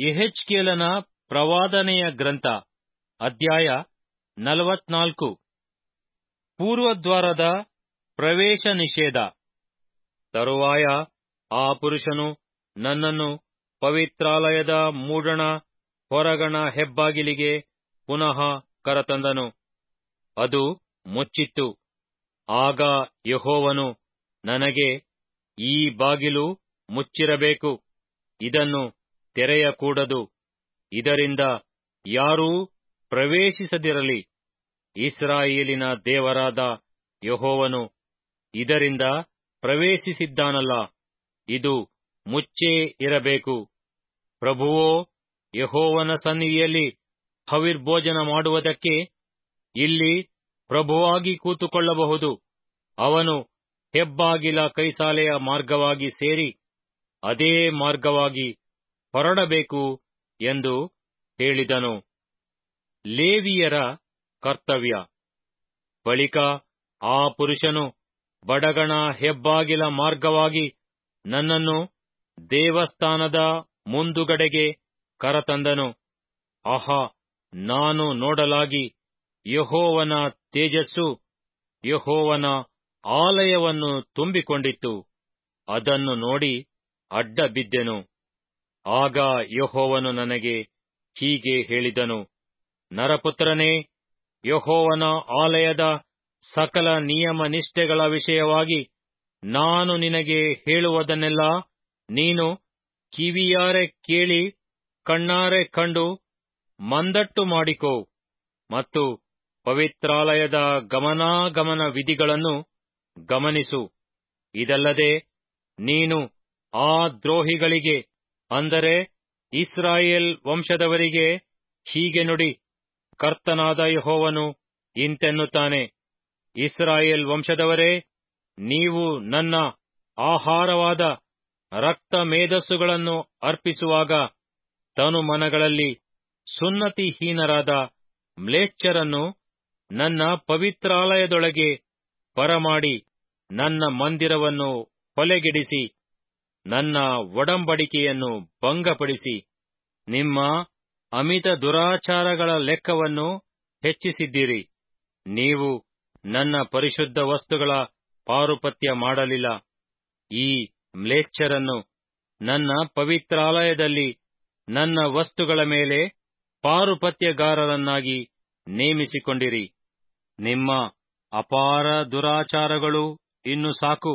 ಯೆಹೆಜ್ಕೇಲನ ಪ್ರವಾದನೆಯ ಗ್ರಂಥ ಅಧ್ಯಾಯ ನಲವತ್ನಾಲ್ಕು ಪೂರ್ವದ್ವಾರದ ಪ್ರವೇಶ ನಿಷೇಧ ತರುವಾಯ ಆ ಪುರುಷನು ನನ್ನನ್ನು ಪವಿತ್ರಾಲಯದ ಮೂಡಣ ಹೊರಗಣ ಹೆಬ್ಬಾಗಿಲಿಗೆ ಪುನಃ ಕರತಂದನು ಅದು ಮುಚ್ಚಿತ್ತು ಆಗ ಯೆಹೋವನು ನನಗೆ ಈ ಬಾಗಿಲು ಮುಚ್ಚಿರಬೇಕು ಇದನ್ನು ತೆರೆಯಕೂಡದು ಇದರಿಂದ ಯಾರೂ ಪ್ರವೇಶಿಸದಿರಲಿ ಇಸ್ರಾಯೇಲಿನ ದೇವರಾದ ಯೆಹೋವನು ಇದರಿಂದ ಪ್ರವೇಶಿಸಿದ್ದಾನಲ್ಲ ಇದು ಮುಚ್ಚೇ ಇರಬೇಕು ಪ್ರಭುವೋ ಯೆಹೋವನ ಸನ್ನಿಧಿಯಲ್ಲಿ ಹವಿರ್ಭೋಜನ ಮಾಡುವುದಕ್ಕೆ ಇಲ್ಲಿ ಪ್ರಭುವಾಗಿ ಕೂತುಕೊಳ್ಳಬಹುದು ಅವನು ಹೆಬ್ಬಾಗಿಲ ಕೈಸಾಲೆಯ ಮಾರ್ಗವಾಗಿ ಸೇರಿ ಅದೇ ಮಾರ್ಗವಾಗಿ ಹೊರಡಬೇಕು ಎಂದು ಹೇಳಿದನು ಲೇವಿಯರ ಕರ್ತವ್ಯ ಬಳಿಕ ಆ ಪುರುಷನು ಬಡಗಣ ಹೆಬ್ಬಾಗಿಲ ಮಾರ್ಗವಾಗಿ ನನ್ನನ್ನು ದೇವಸ್ಥಾನದ ಮುಂದುಗಡೆಗೆ ಕರತಂದನು ಆಹಾ ನಾನು ನೋಡಲಾಗಿ ಯೆಹೋವನ ತೇಜಸ್ಸು ಯೆಹೋವನ ಆಲಯವನ್ನು ತುಂಬಿಕೊಂಡಿತ್ತು ಅದನ್ನು ನೋಡಿ ಅಡ್ಡ ಬಿದ್ದೆನು ಆಗ ಯೆಹೋವನು ನನಗೆ ಹೀಗೆ ಹೇಳಿದನು ನರಪುತ್ರನೇ ಯೆಹೋವನ ಆಲಯದ ಸಕಲ ನಿಯಮ ನಿಷ್ಠೆಗಳ ವಿಷಯವಾಗಿ ನಾನು ನಿನಗೆ ಹೇಳುವುದನ್ನೆಲ್ಲ ನೀನು ಕಿವಿಯಾರೆ ಕೇಳಿ ಕಣ್ಣಾರೆ ಕಂಡು ಮಂದಟ್ಟು ಮಾಡಿಕೋ ಮತ್ತು ಪವಿತ್ರಾಲಯದ ಗಮನಾಗಮನ ವಿಧಿಗಳನ್ನು ಗಮನಿಸು ಇದಲ್ಲದೆ ನೀನು ಆ ದ್ರೋಹಿಗಳಿಗೆ ಅಂದರೆ ಇಸ್ರಾಯೇಲ್ ವಂಶದವರಿಗೆ ಹೀಗೆ ನುಡಿ ಕರ್ತನಾದ ಯಹೋವನು ಇಂತೆನ್ನುತ್ತಾನೆ ಇಸ್ರಾಯೇಲ್ ವಂಶದವರೇ ನೀವು ನನ್ನ ಆಹಾರವಾದ ರಕ್ತ ಮೇಧಸ್ಸುಗಳನ್ನು ಅರ್ಪಿಸುವಾಗ ತನುಮನಗಳಲ್ಲಿ ಸುನ್ನತಿಹೀನರಾದ ಮ್ಲೇಚ್ಛರನ್ನು ನನ್ನ ಪವಿತ್ರಾಲಯದೊಳಗೆ ಬರಮಾಡಿ ನನ್ನ ಮಂದಿರವನ್ನು ಹೊಲೆಗೆಡಿಸಿ ನನ್ನ ಒಡಂಬಡಿಕೆಯನ್ನು ಭಂಗಪಡಿಸಿ ನಿಮ್ಮ ಅಮಿತ ದುರಾಚಾರಗಳ ಲೆಕ್ಕವನ್ನು ಹೆಚ್ಚಿಸಿದ್ದೀರಿ ನೀವು ನನ್ನ ಪರಿಶುದ್ಧ ವಸ್ತುಗಳ ಪಾರುಪತ್ಯ ಮಾಡಲಿಲ್ಲ ಈ ಮ್ಲೇಚ್ಛರನ್ನು ನನ್ನ ಪವಿತ್ರಾಲಯದಲ್ಲಿ ನನ್ನ ವಸ್ತುಗಳ ಮೇಲೆ ಪಾರುಪತ್ಯಗಾರರನ್ನಾಗಿ ನೇಮಿಸಿಕೊಂಡಿರಿ ನಿಮ್ಮ ಅಪಾರ ದುರಾಚಾರಗಳು ಇನ್ನು ಸಾಕು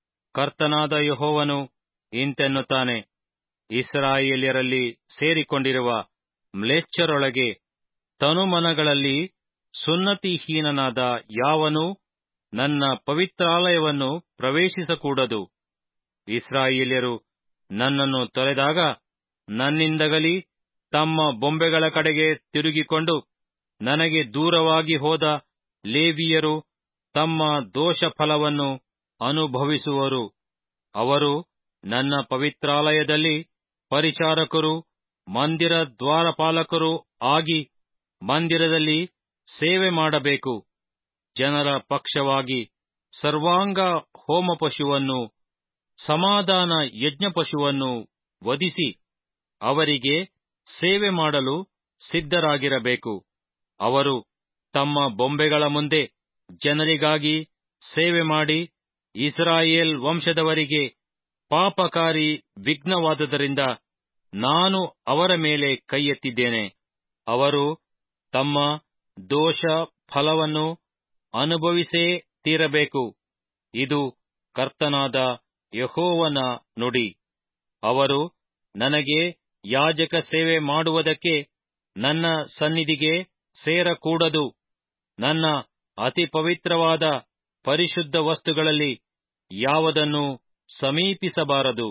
ಕರ್ತನಾದ ಯಹೋವನು ಇಂತೆನ್ನುತ್ತಾನೆ ಇಸ್ರಾಯೇಲ್ಯರಲ್ಲಿ ಸೇರಿಕೊಂಡಿರುವ ಮ್ಲೇಚ್ಛರೊಳಗೆ ತನುಮನಗಳಲ್ಲಿ ಸುನ್ನತಿಹೀನನಾದ ಯಾವನೂ ನನ್ನ ಪವಿತ್ರಾಲಯವನ್ನು ಪ್ರವೇಶಿಸಕೂಡದು ಇಸ್ರಾಯೇಲ್ಯರು ನನ್ನನ್ನು ತೊರೆದಾಗ ನನ್ನಿಂದಗಲಿ ತಮ್ಮ ಬೊಂಬೆಗಳ ಕಡೆಗೆ ತಿರುಗಿಕೊಂಡು ನನಗೆ ದೂರವಾಗಿ ಹೋದ ಲೇವಿಯರು ತಮ್ಮ ದೋಷ ಫಲವನ್ನು ಅನುಭವಿಸುವರು ಅವರು ನನ್ನ ಪವಿತ್ರಾಲಯದಲ್ಲಿ ಪರಿಚಾರಕರು ಮಂದಿರ ದ್ವಾರಪಾಲಕರು ಆಗಿ ಮಂದಿರದಲ್ಲಿ ಸೇವೆ ಮಾಡಬೇಕು ಜನರ ಪಕ್ಷವಾಗಿ ಸರ್ವಾಂಗ ಹೋಮ ಪಶುವನ್ನು ಸಮಾಧಾನ ಯಜ್ಞ ಪಶುವನ್ನು ವಧಿಸಿ ಅವರಿಗೆ ಸೇವೆ ಮಾಡಲು ಸಿದ್ಧರಾಗಿರಬೇಕು ಅವರು ತಮ್ಮ ಬೊಂಬೆಗಳ ಮುಂದೆ ಜನರಿಗಾಗಿ ಸೇವೆ ಮಾಡಿ ಇಸ್ರಾಯೇಲ್ ವಂಶದವರಿಗೆ ಪಾಪಕಾರಿ ವಿಘ್ನವಾದದರಿಂದ ನಾನು ಅವರ ಮೇಲೆ ಕೈಯೆತ್ತಿದ್ದೇನೆ ಅವರು ತಮ್ಮ ದೋಷ ಫಲವನ್ನು ಅನುಭವಿಸೇ ತೀರಬೇಕು ಇದು ಕರ್ತನಾದ ಯಹೋವನ ನುಡಿ ಅವರು ನನಗೆ ಯಾಜಕ ಸೇವೆ ಮಾಡುವುದಕ್ಕೆ ನನ್ನ ಸನ್ನಿಧಿಗೆ ಸೇರಕೂಡದು ನನ್ನ ಅತಿ ಪವಿತ್ರವಾದ ಪರಿಶುದ್ಧ ವಸ್ತುಗಳಲ್ಲಿ ಯಾವುದನ್ನು ಸಮೀಪಿಸಬಾರದು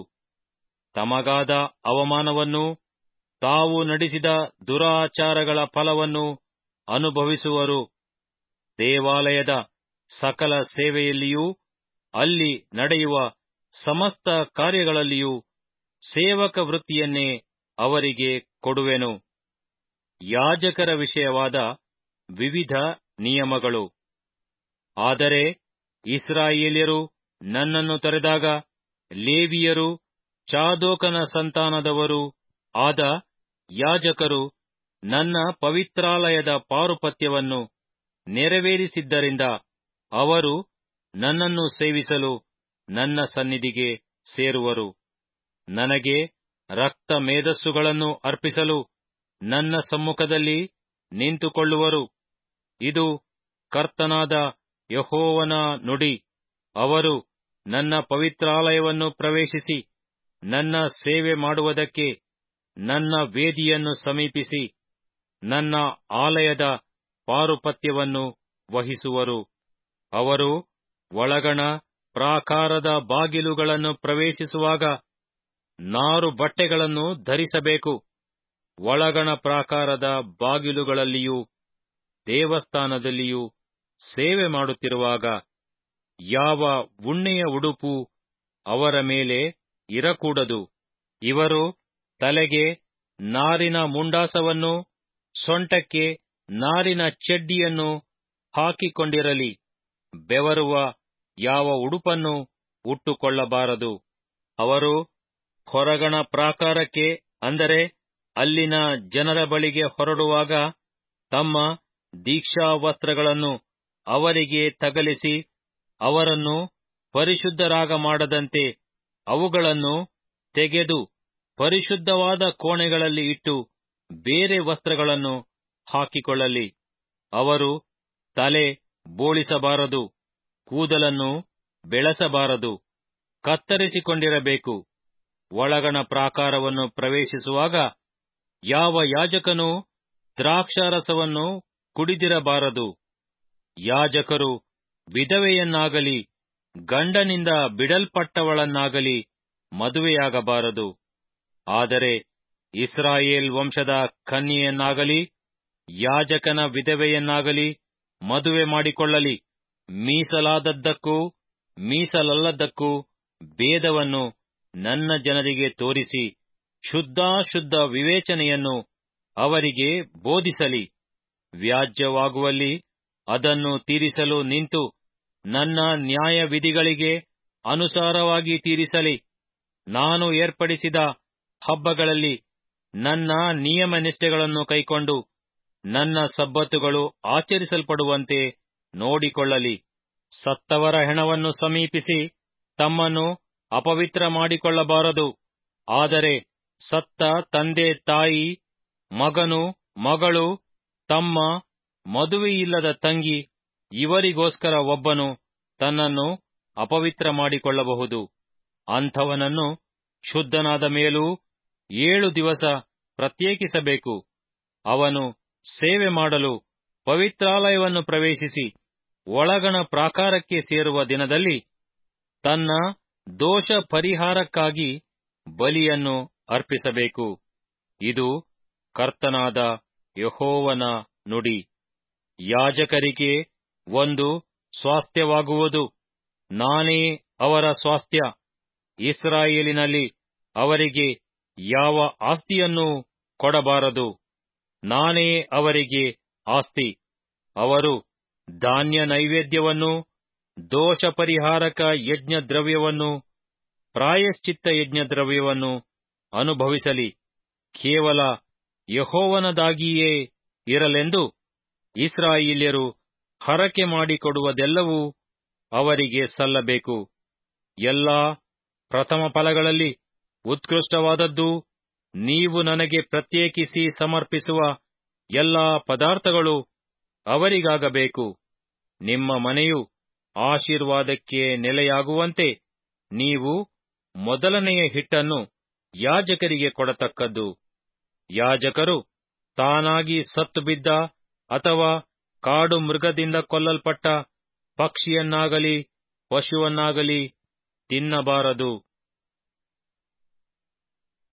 ತಮಗಾದ ಅವಮಾನವನ್ನು ತಾವು ನಡೆಸಿದ ದುರಾಚಾರಗಳ ಫಲವನ್ನು ಅನುಭವಿಸುವರು ದೇವಾಲಯದ ಸಕಲ ಸೇವೆಯಲ್ಲಿಯೂ ಅಲ್ಲಿ ನಡೆಯುವ ಸಮಸ್ತ ಕಾರ್ಯಗಳಲ್ಲಿಯೂ ಸೇವಕ ವೃತ್ತಿಯನ್ನೇ ಅವರಿಗೆ ಕೊಡುವೆನು ಯಾಜಕರ ವಿಷಯವಾದ ವಿವಿಧ ನಿಯಮಗಳು ಆದರೆ ಇಸ್ರಾಯೇಲ್ಯರು ನನ್ನನ್ನು ತೊರೆದಾಗ ಲೇವಿಯರು ಚಾದೋಕನ ಸಂತಾನದವರು ಆದ ಯಾಜಕರು ನನ್ನ ಪವಿತ್ರಾಲಯದ ಪಾರುಪತ್ಯವನ್ನು ನೆರವೇರಿಸಿದ್ದರಿಂದ ಅವರು ನನ್ನನ್ನು ಸೇವಿಸಲು ನನ್ನ ಸನ್ನಿಧಿಗೆ ಸೇರುವರು ನನಗೆ ರಕ್ತ ಮೇಧಸ್ಸುಗಳನ್ನು ಅರ್ಪಿಸಲು ನನ್ನ ಸಮ್ಮುಖದಲ್ಲಿ ನಿಂತುಕೊಳ್ಳುವರು ಇದು ಕರ್ತನಾದ ಯಹೋವನ ನುಡಿ ಅವರು ನನ್ನ ಪವಿತ್ರಾಲಯವನ್ನು ಪ್ರವೇಶಿಸಿ ನನ್ನ ಸೇವೆ ಮಾಡುವುದಕ್ಕೆ ನನ್ನ ವೇದಿಯನ್ನು ಸಮೀಪಿಸಿ ನನ್ನ ಆಲಯದ ಪಾರುಪತ್ಯವನ್ನು ವಹಿಸುವರು ಅವರು ಒಳಗಣ ಪ್ರಾಕಾರದ ಬಾಗಿಲುಗಳನ್ನು ಪ್ರವೇಶಿಸುವಾಗ ನಾರು ಬಟ್ಟೆಗಳನ್ನು ಧರಿಸಬೇಕು ಒಳಗಣ ಪ್ರಾಕಾರದ ಬಾಗಿಲುಗಳಲ್ಲಿಯೂ ದೇವಸ್ಥಾನದಲ್ಲಿಯೂ ಸೇವೆ ಮಾಡುತ್ತಿರುವಾಗ ಯಾವ ಉಣ್ಣೆಯ ಉಡುಪು ಅವರ ಮೇಲೆ ಇರಕೂಡದು ಇವರು ತಲೆಗೆ ನಾರಿನ ಮುಂಡಾಸವನ್ನು ಸೊಂಟಕ್ಕೆ ನಾರಿನ ಚಡ್ಡಿಯನ್ನು ಹಾಕಿಕೊಂಡಿರಲಿ ಬೆವರುವ ಯಾವ ಉಡುಪನ್ನು ಉಟ್ಟುಕೊಳ್ಳಬಾರದು ಅವರು ಹೊರಗಣ ಪ್ರಾಕಾರಕ್ಕೆ ಅಂದರೆ ಅಲ್ಲಿನ ಜನರ ಬಳಿಗೆ ಹೊರಡುವಾಗ ತಮ್ಮ ದೀಕ್ಷಾ ವಸ್ತ್ರಗಳನ್ನು ಅವರಿಗೆ ತಗಲಿಸಿ ಅವರನ್ನು ಪರಿಶುದ್ಧರಾಗ ಮಾಡದಂತೆ ಅವುಗಳನ್ನು ತೆಗೆದು ಪರಿಶುದ್ಧವಾದ ಕೋಣೆಗಳಲ್ಲಿ ಇಟ್ಟು ಬೇರೆ ವಸ್ತ್ರಗಳನ್ನು ಹಾಕಿಕೊಳ್ಳಲಿ ಅವರು ತಲೆ ಬೋಳಿಸಬಾರದು ಕೂದಲನ್ನು ಬೆಳೆಸಬಾರದು ಕತ್ತರಿಸಿಕೊಂಡಿರಬೇಕು ಒಳಗಣ ಪ್ರಾಕಾರವನ್ನು ಪ್ರವೇಶಿಸುವಾಗ ಯಾವ ಯಾಜಕನೂ ದ್ರಾಕ್ಷಾರಸವನ್ನು ಕುಡಿದಿರಬಾರದು ಯಾಜಕರು ವಿಧವೆಯನ್ನಾಗಲಿ ಗಂಡನಿಂದ ಬಿಡಲ್ಪಟ್ಟವಳನ್ನಾಗಲಿ ಮದುವೆಯಾಗಬಾರದು ಆದರೆ ಇಸ್ರಾಯೇಲ್ ವಂಶದ ಕನ್ಯೆಯನ್ನಾಗಲಿ ಯಾಜಕನ ವಿಧವೆಯನ್ನಾಗಲಿ ಮದುವೆ ಮಾಡಿಕೊಳ್ಳಲಿ ಮೀಸಲಾದದ್ದಕ್ಕೂ ಮೀಸಲಲ್ಲದ್ದಕ್ಕೂ ಭೇದವನ್ನು ನನ್ನ ಜನರಿಗೆ ತೋರಿಸಿ ಶುದ್ಧಾಶುದ್ಧ ವಿವೇಚನೆಯನ್ನು ಅವರಿಗೆ ಬೋಧಿಸಲಿ ವ್ಯಾಜ್ಯವಾಗುವಲ್ಲಿ ಅದನ್ನು ತೀರಿಸಲು ನಿಂತು ನನ್ನ ನ್ಯಾಯ ವಿಧಿಗಳಿಗೆ ಅನುಸಾರವಾಗಿ ತೀರಿಸಲಿ ನಾನು ಏರ್ಪಡಿಸಿದ ಹಬ್ಬಗಳಲ್ಲಿ ನನ್ನ ನಿಯಮ ನಿಷ್ಠೆಗಳನ್ನು ಕೈಕೊಂಡು ನನ್ನ ಸಬ್ಬತ್ತುಗಳು ಆಚರಿಸಲ್ಪಡುವಂತೆ ನೋಡಿಕೊಳ್ಳಲಿ ಸತ್ತವರ ಹೆಣವನ್ನು ಸಮೀಪಿಸಿ ತಮ್ಮನ್ನು ಅಪವಿತ್ರ ಮಾಡಿಕೊಳ್ಳಬಾರದು ಆದರೆ ಸತ್ತ ತಂದೆ ತಾಯಿ ಮಗನು ಮಗಳು ತಮ್ಮ ಮದುವೆಯಿಲ್ಲದ ತಂಗಿ ಇವರಿಗೋಸ್ಕರ ಒಬ್ಬನು ತನ್ನನ್ನು ಅಪವಿತ್ರ ಮಾಡಿಕೊಳ್ಳಬಹುದು ಅಂಥವನನ್ನು ಶುದ್ಧನಾದ ಮೇಲೂ ಏಳು ದಿವಸ ಪ್ರತ್ಯೇಕಿಸಬೇಕು ಅವನು ಸೇವೆ ಮಾಡಲು ಪವಿತ್ರಾಲಯವನ್ನು ಪ್ರವೇಶಿಸಿ ಒಳಗಣ ಪ್ರಾಕಾರಕ್ಕೆ ಸೇರುವ ದಿನದಲ್ಲಿ ತನ್ನ ದೋಷ ಪರಿಹಾರಕ್ಕಾಗಿ ಬಲಿಯನ್ನು ಅರ್ಪಿಸಬೇಕು ಇದು ಕರ್ತನಾದ ಯಹೋವನ ನುಡಿ ಯಾಜಕರಿಗೆ ಒಂದು ಸ್ವಾಸ್ಥ್ಯವಾಗುವುದು ನಾನೇ ಅವರ ಸ್ವಾಸ್ಥ್ಯ ಇಸ್ರಾಯೇಲಿನಲ್ಲಿ ಅವರಿಗೆ ಯಾವ ಆಸ್ತಿಯನ್ನೂ ಕೊಡಬಾರದು ನಾನೇ ಅವರಿಗೆ ಆಸ್ತಿ ಅವರು ಧಾನ್ಯ ನೈವೇದ್ಯವನ್ನೂ ದೋಷ ಪರಿಹಾರಕ ಯಜ್ಞ ದ್ರವ್ಯವನ್ನು ಪ್ರಾಯಶ್ಚಿತ್ತ ಯಜ್ಞ ದ್ರವ್ಯವನ್ನು ಅನುಭವಿಸಲಿ ಕೇವಲ ಯಹೋವನದಾಗಿಯೇ ಇರಲೆಂದು ಇಸ್ರಾಯೇಲ್ಯರು ಹರಕೆ ಮಾಡಿಕೊಡುವುದೆಲ್ಲವೂ ಅವರಿಗೆ ಸಲ್ಲಬೇಕು ಎಲ್ಲಾ ಪ್ರಥಮ ಫಲಗಳಲ್ಲಿ ಉತ್ಕೃಷ್ಟವಾದದ್ದು ನೀವು ನನಗೆ ಪ್ರತ್ಯೇಕಿಸಿ ಸಮರ್ಪಿಸುವ ಎಲ್ಲಾ ಪದಾರ್ಥಗಳು ಅವರಿಗಾಗಬೇಕು ನಿಮ್ಮ ಮನೆಯು ಆಶೀರ್ವಾದಕ್ಕೆ ನೆಲೆಯಾಗುವಂತೆ ನೀವು ಮೊದಲನೆಯ ಹಿಟ್ಟನ್ನು ಯಾಜಕರಿಗೆ ಕೊಡತಕ್ಕದ್ದು ಯಾಜಕರು ತಾನಾಗಿ ಸತ್ತು ಬಿದ್ದ ಅಥವಾ ಕಾಡು ಮೃಗದಿಂದ ಕೊಲ್ಲಲ್ಪಟ್ಟ ಪಕ್ಷಿಯನ್ನಾಗಲಿ ಪಶುವನ್ನಾಗಲಿ ತಿನ್ನಬಾರದು